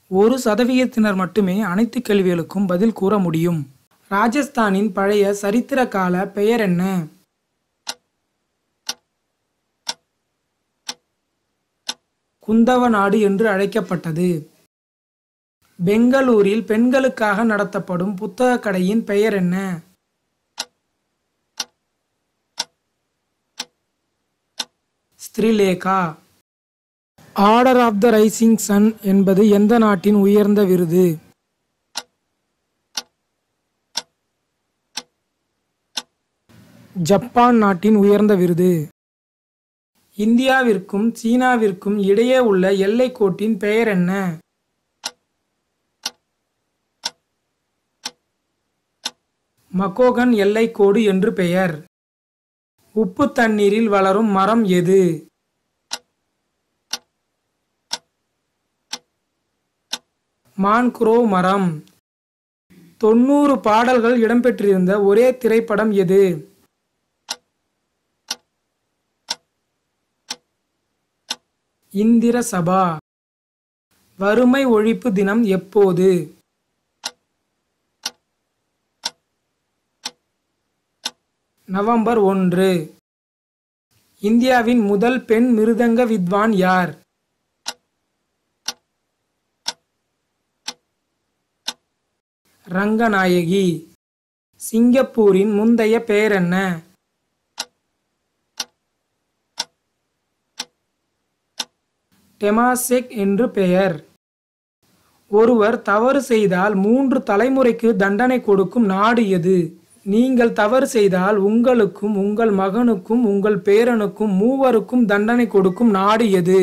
ஒரு சதவிகிதத்தினர் மட்டுமே அனைத்து கேள்விகளுக்கும் பதில் கூற முடியும் ராஜஸ்தானின் பழைய சரித்திர கால பெயர் என்ன குந்தவ நாடு என்று அழைக்கப்பட்டது பெங்களூரில் பெண்களுக்காக நடத்தப்படும் புத்தகக் கடையின் பெயர் என்ன Sreelekha order of the rising sun என்பது எந்த நாட்டின் உயர்ந்த விருது ஜப்பான் நாட்டின் உயர்ந்த விருது இந்தியாவிற்கும் சீனாவிற்கும் இடையே உள்ள எல்லைக் கோட்டின் பெயர் என்ன மக்கோகன் எல்லைக் கோடு என்று பெயர் உப்பு தண்ணீரில் வளரும் மரம் எது மான்குரோவ் மரம் தொண்ணூறு பாடல்கள் இடம்பெற்றிருந்த ஒரே திரைப்படம் எது இந்திர சபா வறுமை ஒழிப்பு தினம் எப்போது நவம்பர் ஒன்று இந்தியாவின் முதல் பெண் மிருதங்க வித்வான் யார் ரங்கநாயகி சிங்கப்பூரின் முந்தைய பெயர் என்ன டெமாசெக் என்று பெயர் ஒருவர் தவறு செய்தால் மூன்று தலைமுறைக்கு தண்டனை கொடுக்கும் நாடு எது நீங்கள் தவறு செய்தால் உங்களுக்கும் உங்கள் மகனுக்கும் உங்கள் பேரனுக்கும் மூவருக்கும் தண்டனை கொடுக்கும் நாடு எது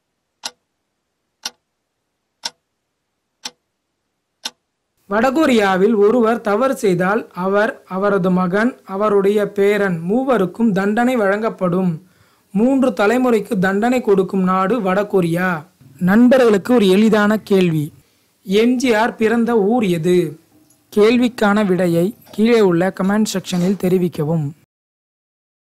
வடகொரியாவில் ஒருவர் தவறு செய்தால் அவர் அவரது மகன் அவருடைய பேரன் மூவருக்கும் தண்டனை வழங்கப்படும் மூன்று தலைமுறைக்கு தண்டனை கொடுக்கும் நாடு வடகொரியா நண்பர்களுக்கு ஒரு எளிதான கேள்வி எம்ஜிஆர் பிறந்த ஊர் எது கேள்விக்கான விடையை கீழே உள்ள கமெண்ட் செக்ஷனில் தெரிவிக்கவும்